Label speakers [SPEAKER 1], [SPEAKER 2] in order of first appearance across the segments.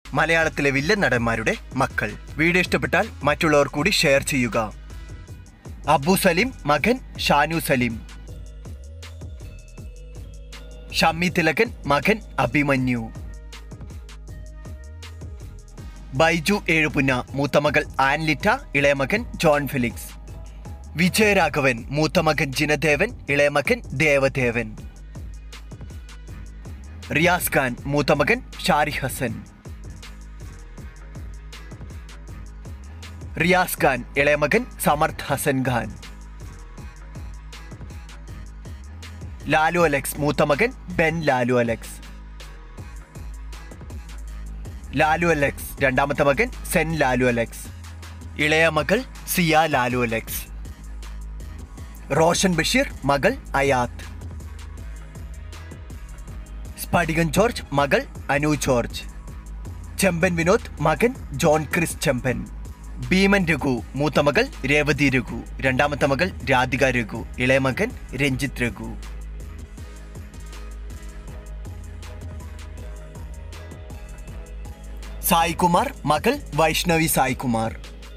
[SPEAKER 1] മലയാളത്തിലെ വില്ലൻ നടന്മാരുടെ മക്കൾ വീഡിയോ ഇഷ്ടപ്പെട്ടാൽ മറ്റുള്ളവർ കൂടി ഷെയർ ചെയ്യുക അബു സലീം മകൻ ഷാനു സലീം ഷമ്മി തിലകൻ മകൻ അഭിമന്യു ബൈജു ഏഴുപുന്ന മൂത്തമകൾ ആൻലിറ്റ ഇളയമകൻ ജോൺ ഫിലിക്സ് വിജയരാഘവൻ മൂത്തമകൻ ജിനദേവൻ ഇളയമകൻ ദേവദേവൻ റിയാസ് ഖാൻ മൂത്തമകൻ ഷാരി ഹസൻ റിയാസ് ഖാൻ ഇളയമകൻ സമർത്ഥ് ഹസൻ ഖാൻ ലാലു അലക്സ് മൂത്തമകൻ Ben Lalu Alex Lalu Alex രണ്ടാമത്തെ മകൻ സെൻ ലാലു അലക്സ് ഇളയ മകൾ സിയ ലാലു അലക്സ് റോഷൻ ബഷീർ മകൾ അയാത്ത് സ്ഫടികൻ ജോർജ് മകൾ അനു ജോർജ് ചെമ്പൻ വിനോദ് മകൻ ജോൺ ക്രിസ് ചെമ്പൻ ഭീമൻ രഘു മൂത്ത മകൾ രേവതി രഘു രണ്ടാമത്തെ മകൾ രാധിക രഘു ഇളയ മകൻ രഞ്ജിത്ത് രഘു സായികുമാർ മകൾ വൈഷ്ണവി സായികുമാർ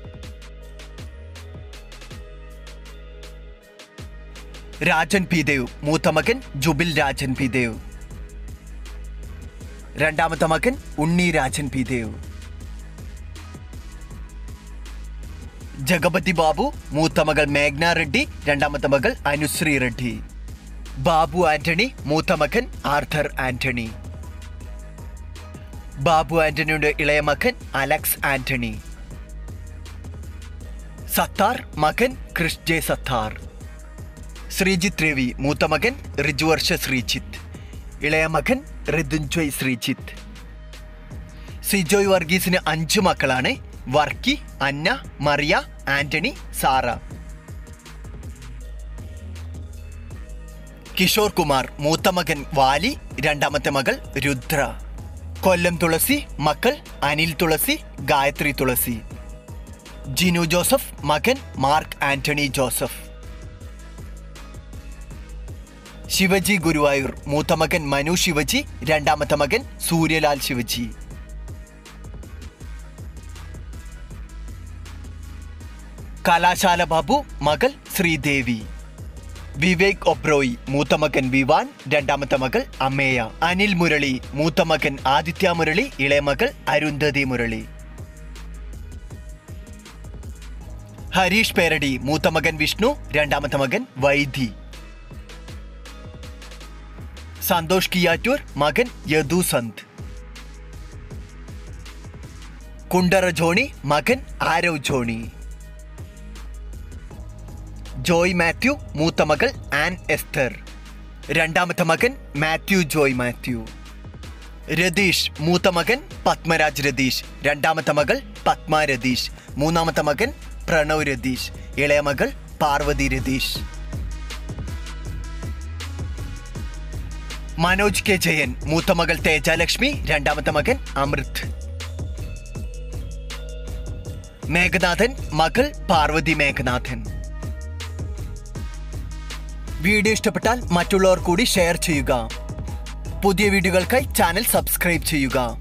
[SPEAKER 1] രാജൻ പി ദേവ് മൂത്ത മകൻ ജുബിൽ രാജൻ പി ദേവ് രണ്ടാമത്തെ മകൻ ഉണ്ണി രാജൻ പി ദേവ് ജഗപതി ബാബു മൂത്ത മകൾ മേഘ്ന റെഡ്ഡി രണ്ടാമത്തെ മകൾ അനുശ്രീ റെഡ്ഡി ബാബു ആന്റണി മൂത്ത മകൻ ആർഥർ ആന്റണി ബാബു ആന്റണിയുടെ ഇളയ മകൻ അലക്സ് ആന്റണി സത്താർ മകൻ ക്രിസ് ജെ സത്താർ ശ്രീജിത്ത് രവി മൂത്ത മകൻ ഋജുവർഷ ശ്രീജിത്ത് ഇളയ മകൻ ഋതുഞ്ജോയ് ശ്രീജിത്ത് സിജോയ് വർഗീസിന് അഞ്ചു മക്കളാണ് Varkey Anna Mariya Antony Sara Kishore Kumar മൂത്ത മകൻ വാലി രണ്ടാമത്തെ മകൾ രുദ്ര കൊല്ലം തുളസി മക്കൾ അനിൽ തുളസി ഗായത്രി തുളസി ജിനു ജോസഫ് മകൻ Mark Antony Joseph Shivaji Guruvayur മൂത്ത മകൻ മനു ശിവജി രണ്ടാമത്തെ മകൻ സൂര്യലാൽ ശിവജി കലാശാല ബാബു മകൾ ശ്രീദേവി വിവേക് ഒബ്രോയ് മൂത്ത മകൻ വിവാൻ രണ്ടാമത്തെ മകൾ അമ്മേയ അനിൽ മുരളി മൂത്ത മകൻ ആദിത്യ മുരളി ഇളയ മകൾ അരുന്ധതി മുരളി ഹരീഷ് പേരടി മൂത്ത മകൻ വിഷ്ണു രണ്ടാമത്തെ മകൻ വൈധി സന്തോഷ് കിയാറ്റൂർ മകൻ യദു സന്ത് കുണ്ടറ ജോണി മകൻ ആരവ് ജോണി ജോയ് മാത്യു മൂത്ത മകൾ ആൻ എസ്തർ രണ്ടാമത്തെ മകൻ മാത്യു ജോയ് മാത്യു രതീഷ് മൂത്ത മകൻ പത്മരാജ് രതീഷ് രണ്ടാമത്തെ മകൾ പത്മ രതീഷ് മൂന്നാമത്തെ മകൻ പ്രണവ് രതീഷ് ഇളയ മകൾ പാർവതി രതീഷ് മനോജ് കെ ജയൻ മൂത്ത മകൾ തേജാലക്ഷ്മി രണ്ടാമത്തെ മകൻ അമൃത് മേഘനാഥൻ മകൾ പാർവതി മേഘനാഥൻ വീഡിയോ ഇഷ്ടപ്പെട്ടാൽ മറ്റുള്ളവർ കൂടി ഷെയർ ചെയ്യുക പുതിയ വീഡിയോകൾക്കായി ചാനൽ സബ്സ്ക്രൈബ് ചെയ്യുക